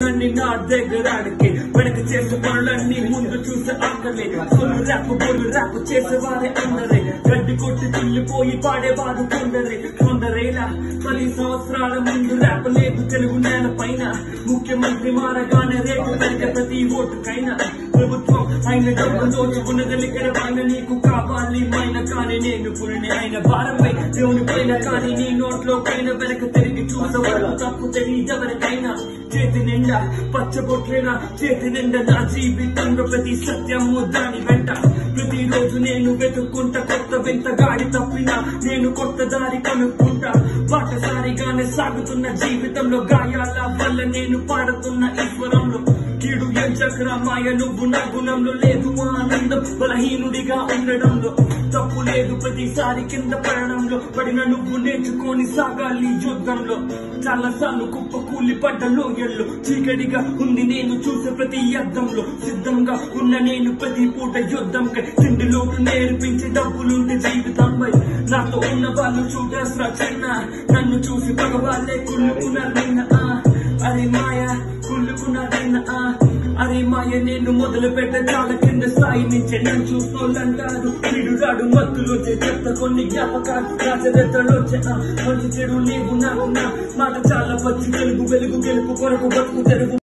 నన్ను నా దగ్గరాడికి వెనక చేసే పనులన్నీ ముందు చూసే ఆకలే సొల్లు ర్యాప్ బొల్లు ర్యాప్ చేసేవారే అందరే గడ్డి కొట్టి తిల్లిపోయి పాడేవారు కొందరే కొందరేలా పది సంవత్సరాల ముందు ర్యాప్ లేదు తెలుగు నేల పైన ముఖ్యమంత్రి మారగానే రేపు పెరిగే ప్రతి ఓటుకైనా ప్రభుత్వం ఆయన డబ్బు దోచుకున్నదని ఇక్కడ పైన నీకు కావాలి మైన కానీ నేను పులిని ఆయన భారమై దేవుని పైన కానీ నీ నోట్లో పైన వెనక తిరిగి చూసవాడు తప్పు తెలియదెవరికైనా చేతి నిండా పచ్చబొట్లేనా చేతి నిండా నా జీవితంలో ప్రతి సత్యము దాని వెంట ప్రతిరోజు నేను వెతుక్కుంటా కొత్త వింత గాడి తప్పినా నేను కొత్త దారి కనుక్కుంటా బాటసారిగానే సాగుతున్న జీవితంలో గాయాల వల్ల నేను పాడుతున్న ఈశ్వరంలో కీడు ఎంచక్ర మాయ నువ్వు నా గుణంలో లేదు ఆనందం బలహీనుడిగా ఉండడంలో తప్పు లేదు ప్రతిసారి కింద పడడంలో పడిన నువ్వు నేర్చుకొని సాగాలి యుద్ధంలో చాలా సార్లు కుప్ప కూలి పడ్డ లోయల్లో చీకటిగా ఉంది నేను చూసే ప్రతి అద్దంలో సిద్ధంగా ఉన్న నేను ప్రతి పూట యుద్ధంకై తిండిలో నేర్పించి డబ్బులుంటే జీవితంపై నాతో ఉన్న వాళ్ళు చూడేస్తా చిన్న నన్ను చూసి పగవాళ్ళే కుళ్ళుకున్నారైనా అరే మాయ కుళ్ళుకున్నారైనా అరే మాయ నేను మొదలు పెట్ట చాలా కింద స్థాయి నుంచి నన్ను చూసుకోవాలంటారు వీడు రాడు మత్తులో చెత్త కొన్ని జ్ఞాపకాలు రాజరెత్తలో మంచి చెడు లేవు నాకు నా మాట చాలా పచ్చి తెలుగు వెలుగు గెలుపు కొరకు బతుకు తెరుగు